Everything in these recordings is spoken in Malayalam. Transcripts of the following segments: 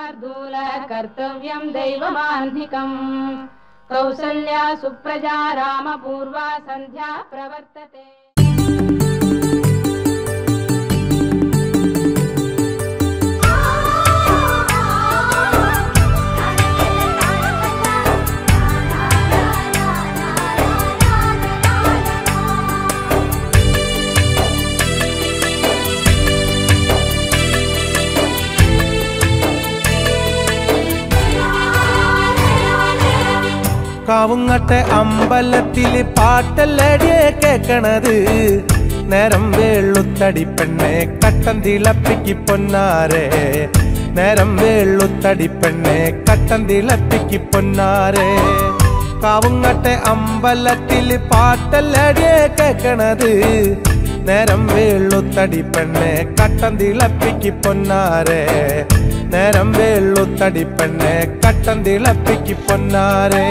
शार्दूल कर्तव्यम् दैवमाह्निकम् कौसल्या सुप्रजा रामपूर्वा सन्ध्या प्रवर्तते കാവുങ്ങട്ടെ അമ്പലത്തില് പാട്ടല്ലടിയെ കേക്കണത് നേരം വേളുത്തടി പെണ്ണെ കട്ടൻ തിളപ്പിക്ക് പൊന്നാരെ നേരം വേളുത്തടി പെണ്ണെ കട്ടൻ തിളപ്പിക്ക് പൊന്നാരെ കാവുങ്ങട്ടെ അമ്പലത്തില് പാട്ടല്ലടിയെ കേക്കണത് നേരം വേളുത്തടി പെണ്ണെ കട്ടൻ തിളപ്പിക്ക് പൊന്നാരെ നേരം വേളുത്തടി പെണ്ണെ കട്ടൻ തിളപ്പിക്ക് പൊന്നാരെ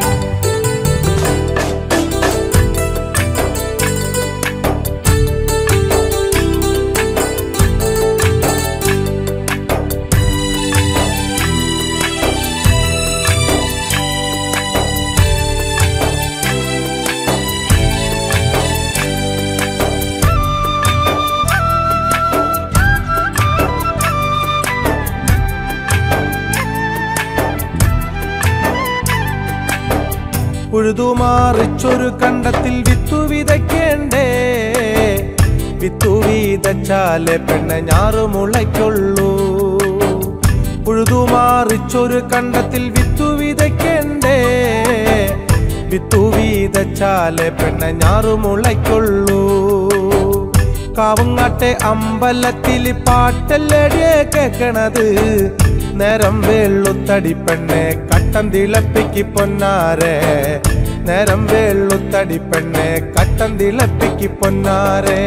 ഉഴുതുമാറിച്ചൊരു കണ്ടത്തിൽ വിത്തു വിതയ്ക്കേണ്ടേ വിത്തു വിതച്ചാലേ പെണ്ണ ഞാറു മുളയ്ക്കുള്ളൂ ഉഴുതുമാറിച്ചൊരു കണ്ടത്തിൽ വിത്തു വിതയ്ക്കേണ്ടേ വിത്തു വിതച്ചാലേ പെണ്ണ ഞാറു മുളയ്ക്കുള്ളൂ കാവുങ്ങാട്ടെ അമ്പലത്തിൽ പാട്ടല്ലടിയെ കേക്കണത് നേരം വേളുത്തടി പെണ്ണെ കട്ടൻ തിളപ്പിക്ക് പൊന്നാരെ നേരം വേളുത്തടി പെണ്ണെ കട്ടൻ തിളപ്പിക്ക് പൊന്നാരെ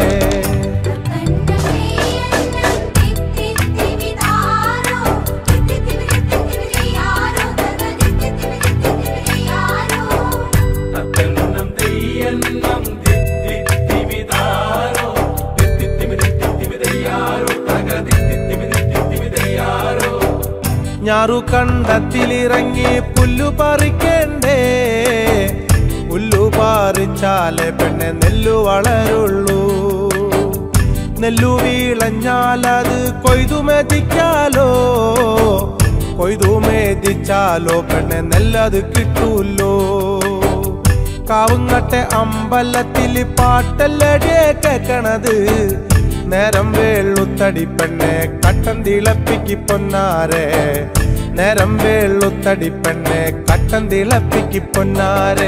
ഞാറു കണ്ടത്തിലിറങ്ങി പുല്ലു പറിക്കണ്ടേ പുല്ലു പറിച്ചാലേ പെണ്ണെ നെല്ലു വളരുള്ളൂ നെല്ലു വീളഞ്ഞാലത് കൊയ്തു മെതിക്കാലോ കൊയ്തു മേതിച്ചാലോ പെണ്ണെ നെല്ലത് കിട്ടൂല്ലോ കാവുങ്ങട്ടെ അമ്പലത്തിൽ പാട്ടല്ലടിയെ കേക്കണത് നേരം വേളുത്തടി പെണ്ണെ കട്ടൻ തിളപ്പിക്ക് പൊന്നാരെ നേരം വേളുത്തടി പെണ്ണെ കട്ടൻ തിളപ്പിക്ക് പൊന്നാരെ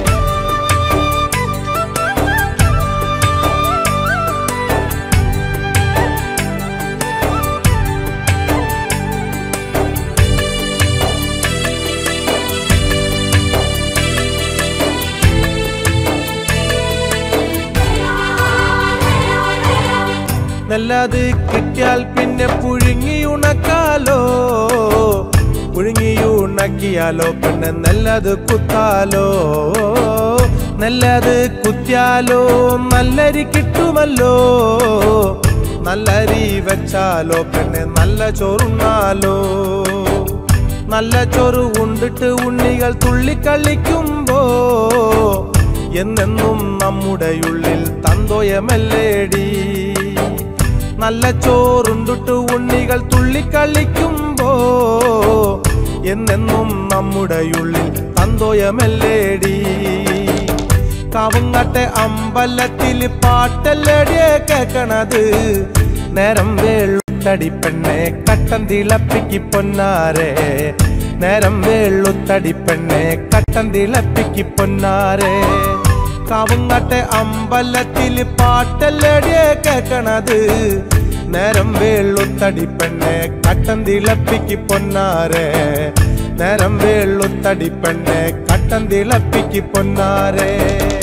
നല്ലത് കിട്ടിയാൽ പിന്നെ പുഴുങ്ങി ഉണക്കാലോ പുഴുങ്ങി ഉണക്കിയാലോ പിന്നെ നല്ലത് കുത്താലോ നല്ലത് കുത്തിയാലോ നല്ലരി കിട്ടുമല്ലോ നല്ലരി വെച്ചാലോ പിന്നെ നല്ല ചോറുണ്ണാലോ നല്ല ചോറ് ഉണ്ടിട്ട് ഉണ്ണികൾ തുള്ളിക്കളിക്കുമ്പോ എന്നെന്നും നമ്മുടെ ഉള്ളിൽ തന്തോയമല്ലേടി നല്ല ചോറുണ്ടിട്ട് ഉണ്ണികൾ തുള്ളിക്കളിക്കുമ്പോ എന്നെന്നും നമ്മുടെ ഉള്ളിൽ തന്തോയമല്ലേടി കാവുങ്ങട്ടെ അമ്പലത്തിൽ പാട്ടല്ലടിയെ കേക്കണത് നേരം വേളുത്തടി പെണ്ണെ കട്ടൻ തിളപ്പിക്ക് പൊന്നാരെ നേരം വേളുത്തടി പെണ്ണെ കട്ടൻ തിളപ്പിക്ക് പൊന്നാരെ കാവുങ്ങട്ടെ അമ്പലത്തിൽ പാട്ടല്ലടിയെ കേക്കണത് നേരം വേളുത്തടി പെണ്ണെ കട്ടൻ തിളപ്പിക്ക് പൊന്നാരെ നേരം വേളുത്തടി പെണ്ണെ കട്ടൻ തിളപ്പിക്ക് പൊന്നാരെ